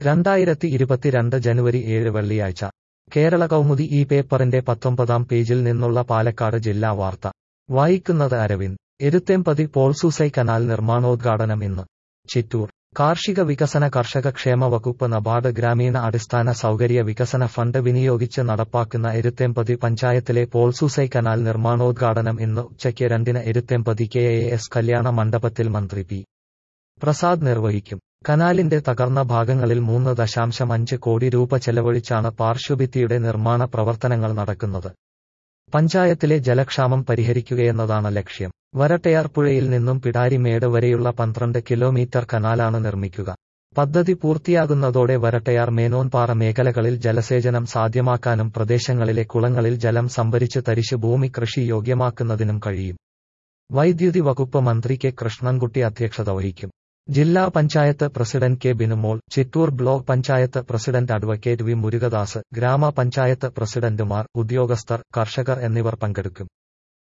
രണ്ടായിരത്തി ഇരുപത്തിരണ്ട് ജനുവരി ഏഴ് വെള്ളിയാഴ്ച കേരള കൗമുദി ഈ പേപ്പറിന്റെ പത്തൊമ്പതാം പേജിൽ നിന്നുള്ള പാലക്കാട് ജില്ലാ വാർത്ത വായിക്കുന്നത് അരവിന്ദ് എരുത്തേമ്പതി പോൾസൂസൈ കനാൽ നിർമ്മാണോദ്ഘാടനം ഇന്ന് ചിറ്റൂർ കാർഷിക വികസന കർഷക ക്ഷേമ വകുപ്പ് നബാർഡ് ഗ്രാമീണ അടിസ്ഥാന സൗകര്യ വികസന ഫണ്ട് വിനിയോഗിച്ച് നടപ്പാക്കുന്ന എരുത്തേമ്പതി പഞ്ചായത്തിലെ പോൾസൂസൈ കനാൽ നിർമ്മാണോദ്ഘാടനം ഇന്ന് ഉച്ചയ്ക്ക് രണ്ടിന് എരുത്തേമ്പതി കെ എ എസ് കല്യാണ മണ്ഡപത്തിൽ മന്ത്രി പി പ്രസാദ് നിർവഹിക്കും കനാലിന്റെ തകർന്ന ഭാഗങ്ങളിൽ മൂന്ന് ദശാംശം അഞ്ച് കോടി രൂപ ചെലവഴിച്ചാണ് പാർശ്വഭിത്തിയുടെ നിർമ്മാണ പ്രവർത്തനങ്ങൾ നടക്കുന്നത് പഞ്ചായത്തിലെ ജലക്ഷാമം പരിഹരിക്കുകയെന്നതാണ് ലക്ഷ്യം വരട്ടയാർ പുഴയിൽ നിന്നും പിടാരിമേട് വരെയുള്ള പന്ത്രണ്ട് കിലോമീറ്റർ കനാലാണ് നിർമ്മിക്കുക പദ്ധതി പൂർത്തിയാകുന്നതോടെ വരട്ടയാർ മേനോൻപാറ മേഖലകളിൽ ജലസേചനം സാധ്യമാക്കാനും പ്രദേശങ്ങളിലെ കുളങ്ങളിൽ ജലം സംഭരിച്ച് തരിശ് ഭൂമി കൃഷി യോഗ്യമാക്കുന്നതിനും കഴിയും വൈദ്യുതി വകുപ്പ് മന്ത്രി കെ കൃഷ്ണൻകുട്ടി അധ്യക്ഷത വഹിക്കും ജില്ലാ panchayat president K Binumol Chittur block panchayat president advocate V Murugadas ഗ്രാമപഞ്ചായത്ത് പ്രസിഡന്റുമാർ ഉദ്യോഗസ്ഥർ കർഷകർ എന്നിവർ പങ്കെടുക്കും